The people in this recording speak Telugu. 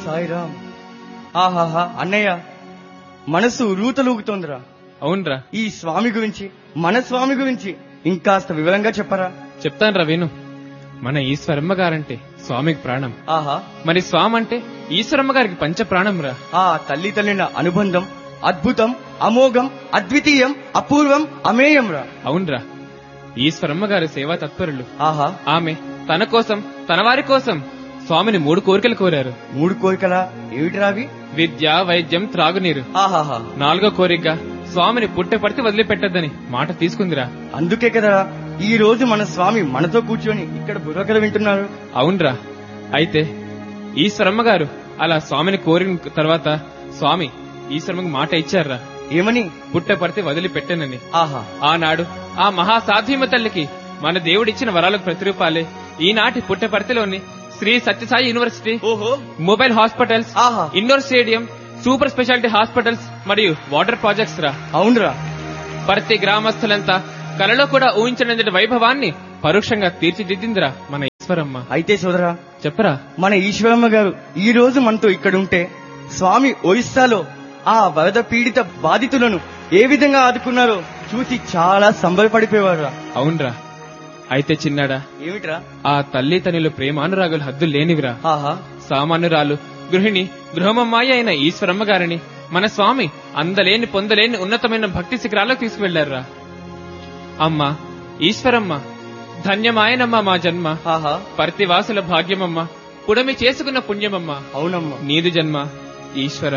సాయిరామ్ ఆహాహా అన్నయ్య మనసు రూతలూగుతోందిరా అవునరా ఈ స్వామి గురించి మన స్వామి గురించి ఇంకాస్త వివరంగా చెప్పరా చెప్తానురా విను మన ఈశ్వరమ్మ గారంటే స్వామికి ప్రాణం ఆహా మరి స్వామి అంటే ఈశ్వరమ్మ గారికి పంచ ప్రాణం రా ఆ తల్లి తల్లిన అనుబంధం అద్భుతం అమోఘం అద్వితీయం అపూర్వం అమేయం రా అవునరా ఈశ్వరమ్మ గారి సేవా తత్పరులు ఆహా ఆమె తన కోసం తన వారి కోసం స్వామిని మూడు కోరికలు కోరారు మూడు కోరికలా ఏమిటిరావి విద్య వైద్యం త్రాగునీరు ఆహాహా నాలుగో కోరికగా స్వామిని పుట్టె పడితే వదిలిపెట్టద్దని మాట తీసుకుందిరా అందుకే కదరా ఈ రోజు మన స్వామి మనతో కూర్చొని ఇక్కడ బుర్రకథ వింటున్నారు అవునరా అయితే ఈశ్వరమ్మ గారు అలా స్వామిని కోరిన తర్వాత స్వామి ఈశ్వరమ్మకి మాట ఇచ్చారా ఏమని పుట్టె పడితే వదిలిపెట్టనని ఆహా ఆనాడు ఆ మహాసాధ్యమ తల్లికి మన దేవుడిచ్చిన వరాలకు ప్రతిరూపాలే ఈనాటి పుట్టపర్తిలోని శ్రీ సత్యసాయి యూనివర్సిటీ ఓహో మొబైల్ హాస్పిటల్స్ ఆహా indoor stadium super speciality hospitals మరియు వాటర్ ప్రాజెక్ట్స్ రా అవునురా ప్రతి గ్రామస్తులంతా కలలో కూడా ఊహించనంతటి వైభవాన్ని పరోక్షంగా తీర్చిదిద్దిందిరా మన ఈశ్వరమ్మ అయితే సోదరా చెప్పరా మన ఈశ్వరమ్మ గారు ఈ రోజు మనతో ఇక్కడ ఉంటే స్వామి ఒరిస్సాలో ఆ వరద పీడిత బాధితులను ఏ విధంగా ఆదుకున్నారో చూసి చాలా సంబరపడిపోయేవారు అవునరా అయితే చిన్నాడా ఏమిట్రా ఆ తల్లి తల్లిలో ప్రేమానురాగులు హద్దులు లేనివిరా ఆహా సామాన్యురాలు గృహిణి గృహమమ్మాయి అయిన ఈశ్వరమ్మ గారిని మన స్వామి అందలేని పొందలేని ఉన్నతమైన భక్తి శిఖరాలకు తీసుకువెళ్లారా అమ్మా ఈశ్వరమ్మ ధన్యమాయనమ్మ మా జన్మ ఆహా పర్తివాసుల భాగ్యమమ్మ పుడమి చేసుకున్న పుణ్యమమ్మ అవునమ్మా నీదు జన్మ ఈశ్వర